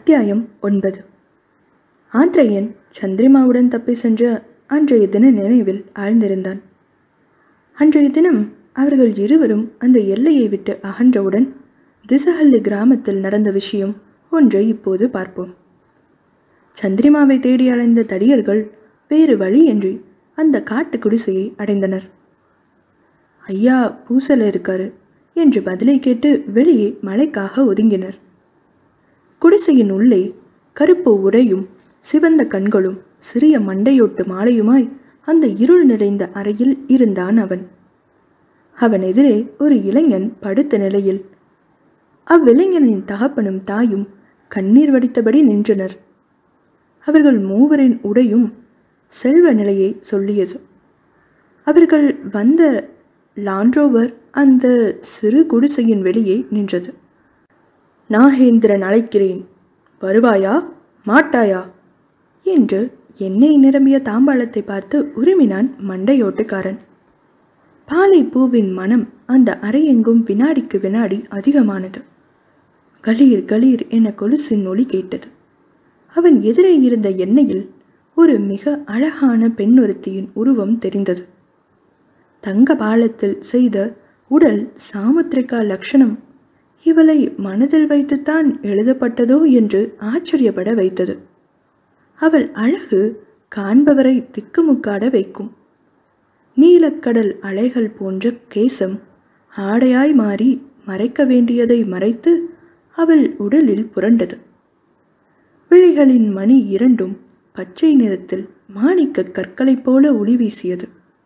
அத்தியாயம் ஒன்பது ஆத்ரேயன் சந்திரிமாவுடன் தப்பி சென்ற அன்றைய தின நினைவில் ஆழ்ந்திருந்தான் அன்றைய தினம் அவர்கள் இருவரும் அந்த எல்லையை விட்டு அகன்றவுடன் திசஹல்லி கிராமத்தில் நடந்த விஷயம் ஒன்றை இப்போது பார்ப்போம் சந்திரிமாவை தேடி அடைந்த தடியர்கள் வேறு வழியின்றி அந்த காட்டு குடிசையை அடைந்தனர் ஐயா பூசல இருக்காரு என்று பதிலை கேட்டு வெளியே மழைக்காக ஒதுங்கினர் குடிசையின் உள்ளே கருப்பு உடையும் சிவந்த கண்களும் சிறிய மண்டையோட்டு மாலையுமாய் அந்த இருள் நிறைந்த அறையில் இருந்தான் அவன் அவன் எதிரே ஒரு இளைஞன் படுத்த நிலையில் அவ்விளைஞனின் தகப்பனும் தாயும் கண்ணீர் வடித்தபடி நின்றனர் அவர்கள் மூவரின் உடையும் செல்வ நிலையை சொல்லியது அவர்கள் வந்த லாண்ட்ரோவர் அந்த சிறு குடிசையின் வெளியே நின்றது நாகேந்திரன் அழைக்கிறேன் வருவாயா மாட்டாயா என்று எண்ணெய் நிரம்பிய தாம்பாளத்தை பார்த்து உருமினான் மண்டையோட்டுக்காரன் பாலை பூவின் மனம் அந்த அறையெங்கும் வினாடிக்கு வினாடி அதிகமானது கலீர் கலீர் என கொலுசின் ஒளி கேட்டது அவன் எதிரே இருந்த எண்ணெயில் ஒரு மிக அழகான பெண்ணொருத்தியின் உருவம் தெரிந்தது தங்க பாலத்தில் செய்த உடல் சாமுத்திரிகா லட்சணம் இவளை மனதில் வைத்துத்தான் எழுதப்பட்டதோ என்று ஆச்சரியப்பட வைத்தது அவள் அழகு காண்பவரை திக்குமுக்காட வைக்கும் நீலக்கடல் அலைகள் போன்ற கேசம் ஆடையாய் மாறி மறைக்க வேண்டியதை மறைத்து அவள் உடலில் புரண்டது விழிகளின் மணி இரண்டும் பச்சை நிறத்தில் மாணிக்க கற்களைப் போல ஒளி வீசியது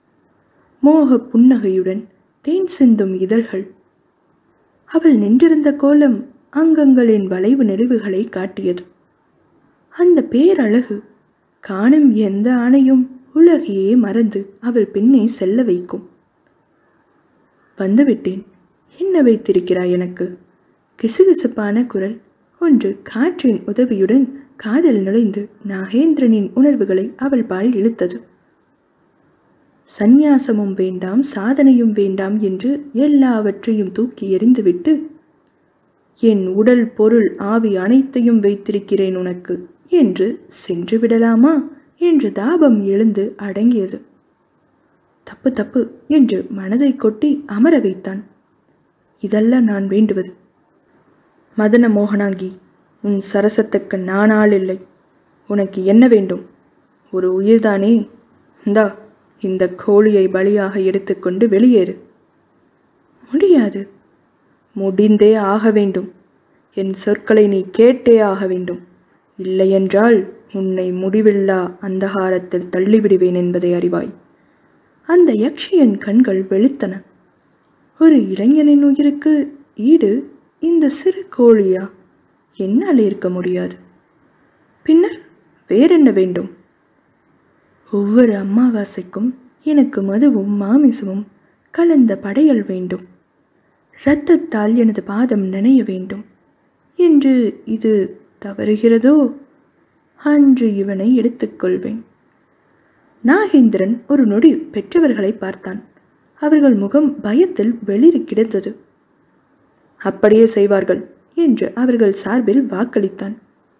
மோக புன்னகையுடன் தேன் சிந்தும் இதழ்கள் அவள் நின்றிருந்த கோலம் அங்கங்களின் வளைவு நெளிவுகளை காட்டியது அந்த பேரழகு காணும் எந்த ஆணையும் உலகையே மறந்து அவள் பின்னே செல்ல வைக்கும் வந்துவிட்டேன் என்ன வைத்திருக்கிறாய் எனக்கு கிசுகிசுப்பான குரல் ஒன்று காற்றின் உதவியுடன் காதில் நுழைந்து நாகேந்திரனின் உணர்வுகளை அவள் பால் இழுத்தது சந்நியாசமும் வேண்டாம் சாதனையும் வேண்டாம் என்று எல்லாவற்றையும் தூக்கி எறிந்துவிட்டு என் உடல் பொருள் ஆவி அனைத்தையும் வைத்திருக்கிறேன் உனக்கு என்று சென்று விடலாமா என்று தாபம் எழுந்து அடங்கியது தப்பு தப்பு என்று மனதை கொட்டி அமர வைத்தான் இதல்ல நான் வேண்டுவது மதன மோகனாங்கி உன் சரசத்துக்கு நானால் இல்லை உனக்கு என்ன வேண்டும் ஒரு உயிர்தானே இந்தா இந்த கோழியை பலியாக எடுத்துக்கொண்டு வெளியேறு முடியாது முடிந்தே ஆக வேண்டும் என் சொற்களை நீ கேட்டே ஆக வேண்டும் இல்லையென்றால் உன்னை முடிவில்லா அந்தகாரத்தில் தள்ளிவிடுவேன் என்பதை அறிவாய் அந்த யக்ஷியின் கண்கள் வெளுத்தன ஒரு இளைஞனின் உயிருக்கு ஈடு இந்த சிறு கோழியா என்னால் இருக்க முடியாது பின்னர் வேறென்ன வேண்டும் ஒவ்வொரு அமாவாசைக்கும் எனக்கு மதுவும் மாமிசமும் கலந்த படையல் வேண்டும் இரத்தத்தால் எனது பாதம் நனைய வேண்டும் என்று இது தவறுகிறதோ அன்று இவனை எடுத்துக்கொள்வேன் நாகேந்திரன் ஒரு நொடி பெற்றவர்களை பார்த்தான் அவர்கள் முகம் பயத்தில் வெளிரி கிடந்தது அப்படியே செய்வார்கள் என்று அவர்கள் சார்பில் வாக்களித்தான்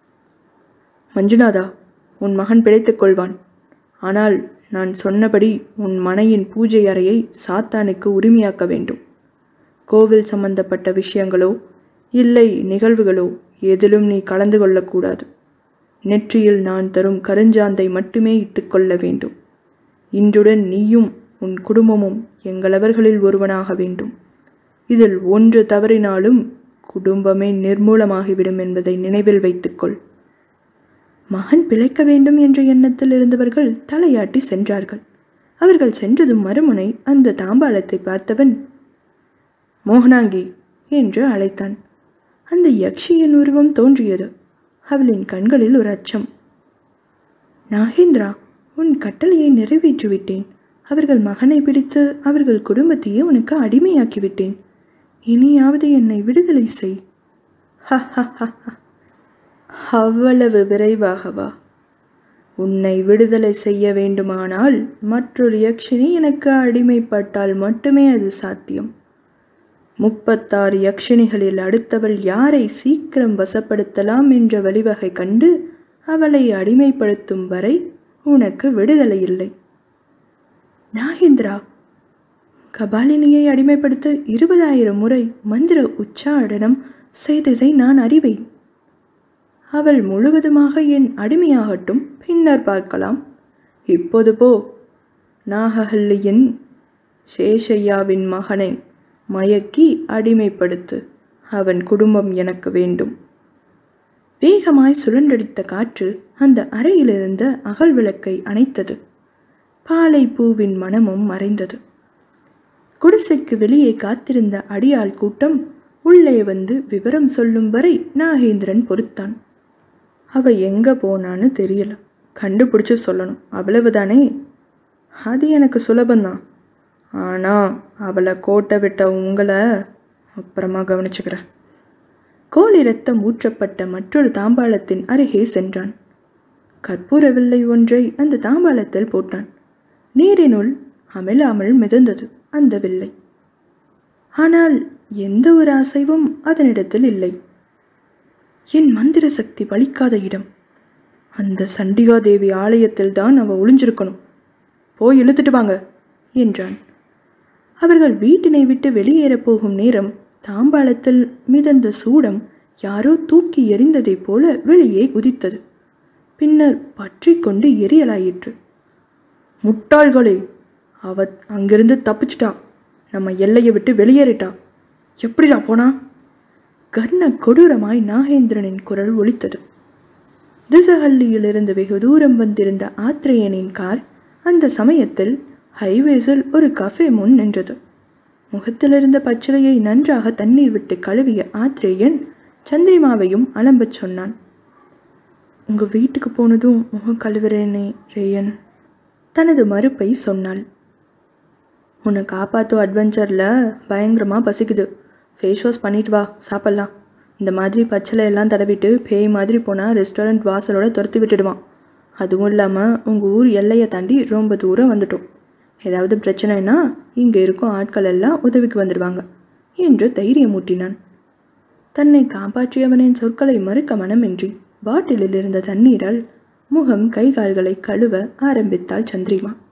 மஞ்சுநாதா உன் மகன் பிழைத்துக் கொள்வான் ஆனால் நான் சொன்னபடி உன் மனையின் பூஜை அறையை சாத்தானுக்கு உரிமையாக்க வேண்டும் கோவில் சம்பந்தப்பட்ட விஷயங்களோ இல்லை நிகழ்வுகளோ எதிலும் நீ கலந்து கொள்ளக்கூடாது நெற்றியில் நான் தரும் கருஞ்சாந்தை மட்டுமே இட்டுக்கொள்ள வேண்டும் இன்றுடன் நீயும் உன் குடும்பமும் எங்களவர்களில் ஒருவனாக வேண்டும் இதில் ஒன்று தவறினாலும் குடும்பமே நிர்மூலமாகிவிடும் என்பதை நினைவில் வைத்துக்கொள் மகன் பிழைக்க வேண்டும் என்ற எண்ணத்தில் இருந்தவர்கள் தலையாட்டி சென்றார்கள் அவர்கள் சென்றதும் மறுமுனை அந்த தாம்பாளத்தை பார்த்தவன் மோகனாங்கி என்று அழைத்தான் அந்த யக்ஷியின் உருவம் தோன்றியது அவளின் கண்களில் ஒரு அச்சம் நாகேந்திரா உன் கட்டளையை நிறைவேற்றிவிட்டேன் அவர்கள் மகனை பிடித்து அவர்கள் குடும்பத்தையே உனக்கு அடிமையாக்கிவிட்டேன் இனியாவது என்னை விடுதலை செய் அவ்வளவு விரைவாகவா உன்னை விடுதலை செய்ய வேண்டுமானால் மற்றொரு யக்ஷினி எனக்கு அடிமைப்பட்டால் மட்டுமே அது சாத்தியம் முப்பத்தாறு யக்ஷினிகளில் அடுத்தவள் யாரை சீக்கிரம் வசப்படுத்தலாம் என்ற வழிவகை கண்டு அவளை அடிமைப்படுத்தும் வரை உனக்கு விடுதலை இல்லை நாகேந்திரா கபாலினியை அடிமைப்படுத்த இருபதாயிரம் முறை மந்திர உச்சாடனம் செய்ததை நான் அறிவேன் அவள் முழுவதுமாக என் அடிமையாகட்டும் பின்னர் பார்க்கலாம் இப்போது போ நாகஹல்லியின் சேஷையாவின் மகனை மயக்கி அடிமைப்படுத்து அவன் குடும்பம் எனக்கு வேண்டும் வேகமாய் சுழன்றடித்த காற்று அந்த அறையிலிருந்த அகல் விளக்கை அணைத்தது பாலை பூவின் மனமும் மறைந்தது குடிசைக்கு வெளியே காத்திருந்த அடியாள் கூட்டம் உள்ளே வந்து விவரம் சொல்லும் வரை நாகேந்திரன் பொறுத்தான் அவ எங்க போனான்னு தெரியல கண்டுபிடிச்சு சொல்லணும் அவ்வளவுதானே அது எனக்கு சுலபந்தான் ஆனா அவளை கோட்டை விட்ட உங்களை அப்புறமா கவனிச்சுக்கிறேன் கோழி ரத்தம் ஊற்றப்பட்ட மற்றொரு தாம்பாளத்தின் அருகே சென்றான் கற்பூர வில்லை ஒன்றை அந்த தாம்பாளத்தில் போட்டான் நீரினுள் அமிழாமல் மிதந்தது அந்த வில்லை ஆனால் எந்த ஒரு அசைவும் அதனிடத்தில் இல்லை என் மந்திர சக்தி பலிக்காத இடம் அந்த சண்டிகா தேவி ஆலயத்தில் தான் அவ ஒளிஞ்சிருக்கணும் போய் இழுத்துட்டு வாங்க என்றான் அவர்கள் வீட்டினை விட்டு வெளியேறப் போகும் நேரம் தாம்பாளத்தில் மிதந்த சூடம் யாரோ தூக்கி எறிந்ததைப் போல வெளியே குதித்தது பின்னர் பற்றி கொண்டு எரியலாயிற்று முட்டாள்களே அவ அங்கிருந்து தப்பிச்சிட்டா நம்ம எல்லையை விட்டு வெளியேறிட்டா எப்படிடா போனா கர்ண கொடூரமாய் நாகேந்திரனின் குரல் ஒலித்தது திசஹல்லியிலிருந்து வெகு தூரம் வந்திருந்த ஆத்ரேயனின் கார் அந்த சமயத்தில் ஹைவேஸில் ஒரு கஃபே முன் நின்றது முகத்திலிருந்த பச்சிலையை நன்றாக தண்ணீர் விட்டு கழுவிய ஆத்ரேயன் சந்திரிமாவையும் அலம்பச் சொன்னான் உங்க வீட்டுக்கு போனதும் முகம் கழுவுறேனே ரேயன் தனது மறுப்பை சொன்னாள் உன்னை காப்பாற்றும் அட்வென்ச்சரில் பயங்கரமாக பசிக்குது ஃபேஸ் வாஷ் பண்ணிட்டு வா சாப்பிட்லாம் இந்த மாதிரி பச்சளை எல்லாம் தடவிட்டு பேய் மாதிரி போனால் ரெஸ்டாரண்ட் வாசலோட துரத்தி விட்டுடுவான் அதுவும் இல்லாமல் உங்கள் ஊர் எல்லையை தாண்டி ரொம்ப தூரம் வந்துட்டோம் ஏதாவது பிரச்சனைனா இங்கே இருக்கும் ஆட்கள் எல்லாம் உதவிக்கு வந்துடுவாங்க என்று தைரியமூட்டினான் தன்னை காப்பாற்றியவனின் சொற்களை மறுக்க மனமின்றி பாட்டிலில் இருந்த தண்ணீரால் முகம் கை கால்களை கழுவ ஆரம்பித்தாள் சந்திரிமா